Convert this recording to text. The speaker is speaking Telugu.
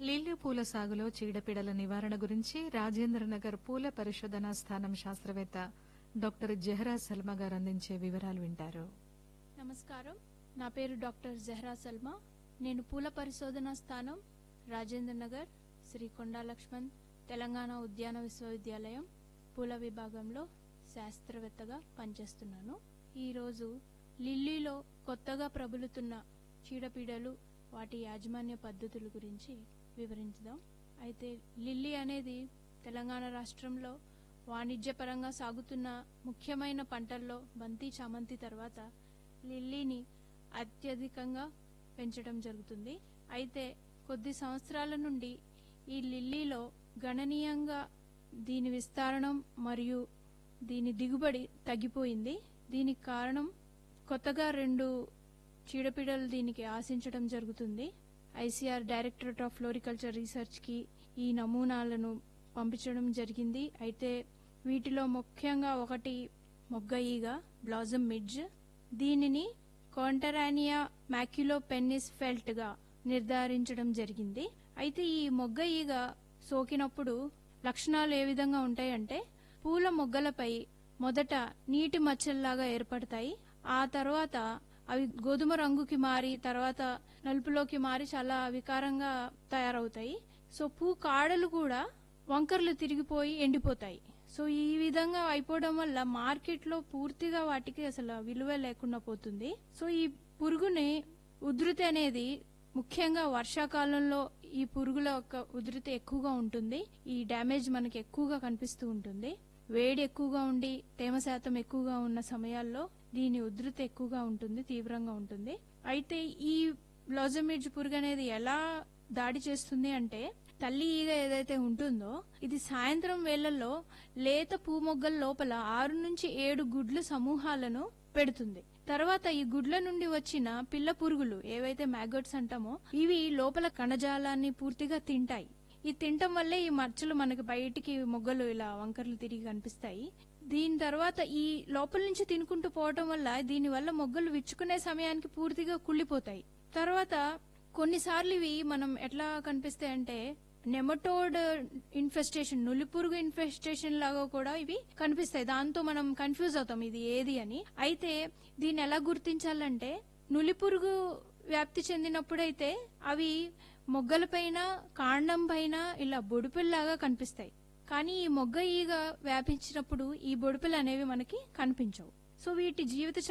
లిల్లీ పూల సాగులో చీడపీడల నివారణ గురించి రాజేంద్రనగర్ పూల పరిశోధనా స్థానం శాస్త్రవేత్త డాక్టర్ జెహరా సల్మా గారు అందించే వివరాలు వింటారు నమస్కారం నా పేరు డాక్టర్ జహ్రా సల్మా నేను పూల పరిశోధనా స్థానం రాజేంద్ర నగర్ శ్రీ కొండా లక్ష్మణ్ తెలంగాణ ఉద్యాన విశ్వవిద్యాలయం పూల విభాగంలో శాస్త్రవేత్తగా పనిచేస్తున్నాను ఈరోజు లిల్లీలో కొత్తగా ప్రబలుతున్న చీడపీడలు వాటి యాజమాన్య పద్ధతుల గురించి వివరించుదాం అయితే లిల్లీ అనేది తెలంగాణ రాష్ట్రంలో వాణిజ్యపరంగా సాగుతున్న ముఖ్యమైన పంటల్లో బంతి చామంతి తర్వాత లిల్లీని అత్యధికంగా పెంచడం జరుగుతుంది అయితే కొద్ది సంవత్సరాల నుండి ఈ లిల్లీలో గణనీయంగా దీని విస్తరణం మరియు దీని దిగుబడి తగ్గిపోయింది దీనికి కారణం కొత్తగా రెండు చీడపీడలు దీనికి ఆశించడం జరుగుతుంది ఐసీఆర్ డైరెక్టరేట్ ఆఫ్ ఫ్లోరికల్చర్ రీసెర్చ్కి ఈ నమూనాలను పంపించడం జరిగింది అయితే వీటిలో ముఖ్యంగా ఒకటి మొగ్గ ఈగ బ్లాజమ్ మిడ్జ్ దీనిని కాంటరానియా మ్యాక్యులో పెన్నిస్ ఫెల్ట్ గా నిర్ధారించడం జరిగింది అయితే ఈ మొగ్గ ఈగ సోకినప్పుడు లక్షణాలు ఏ విధంగా ఉంటాయంటే పూల మొగ్గలపై మొదట నీటి మచ్చల్లాగా ఏర్పడతాయి ఆ తర్వాత అవి గోధుమ రంగుకి మారి తర్వాత నలుపులోకి మారి చాలా వికారంగా తయారవుతాయి సో పూ కాడలు కూడా వంకర్లు తిరిగిపోయి ఎండిపోతాయి సో ఈ విధంగా అయిపోవడం వల్ల మార్కెట్లో పూర్తిగా వాటికి అసలు విలువ లేకుండా పోతుంది సో ఈ పురుగుని ఉధృతి అనేది ముఖ్యంగా వర్షాకాలంలో ఈ పురుగుల యొక్క ఉధృతి ఎక్కువగా ఉంటుంది ఈ డ్యామేజ్ మనకి ఎక్కువగా కనిపిస్తూ ఉంటుంది వేడి ఎక్కువగా ఉండి తేమ శాతం ఎక్కువగా ఉన్న సమయాల్లో దీని ఉధృతి ఎక్కువగా ఉంటుంది తీవ్రంగా ఉంటుంది అయితే ఈ బ్లాజమిడ్జ్ పురుగు అనేది ఎలా దాడి చేస్తుంది అంటే తల్లి ఈగ ఏదైతే ఉంటుందో ఇది సాయంత్రం వేళల్లో లేత పూమొగ్గల లోపల ఆరు నుంచి ఏడు గుడ్ల సమూహాలను పెడుతుంది తర్వాత ఈ గుడ్ల నుండి వచ్చిన పిల్ల పురుగులు ఏవైతే మ్యాగట్స్ అంటామో ఇవి లోపల కణజాలాన్ని పూర్తిగా తింటాయి ఈ తినటం వల్లే ఈ మచ్చలు మనకి బయటికి మొగ్గలు ఇలా వంకర్లు తిరిగి కనిపిస్తాయి దీని తర్వాత ఈ లోపల నుంచి తినుకుంటూ పోవటం వల్ల దీని వల్ల మొగ్గలు విచ్చుకునే సమయానికి పూర్తిగా కుళ్ళిపోతాయి తర్వాత కొన్నిసార్లు ఇవి మనం ఎట్లా కనిపిస్తాయి అంటే నెమటోడ్ ఇన్ఫెస్టేషన్ నులిపురుగు ఇన్ఫెస్టేషన్ లాగా కూడా ఇవి కనిపిస్తాయి దాంతో మనం కన్ఫ్యూజ్ అవుతాం ఇది ఏది అని అయితే దీన్ని ఎలా గుర్తించాలంటే నులిపురుగు వ్యాప్తి చెందినప్పుడైతే అవి మొగ్గలపైన కాండం పైన ఇలా బొడుపుల్లాగా కనిపిస్తాయి కానీ ఈ మొగ్గ ఈగ వ్యాపించినప్పుడు ఈ బొడుపులు అనేవి మనకి కనిపించవు సో వీటి జీవిత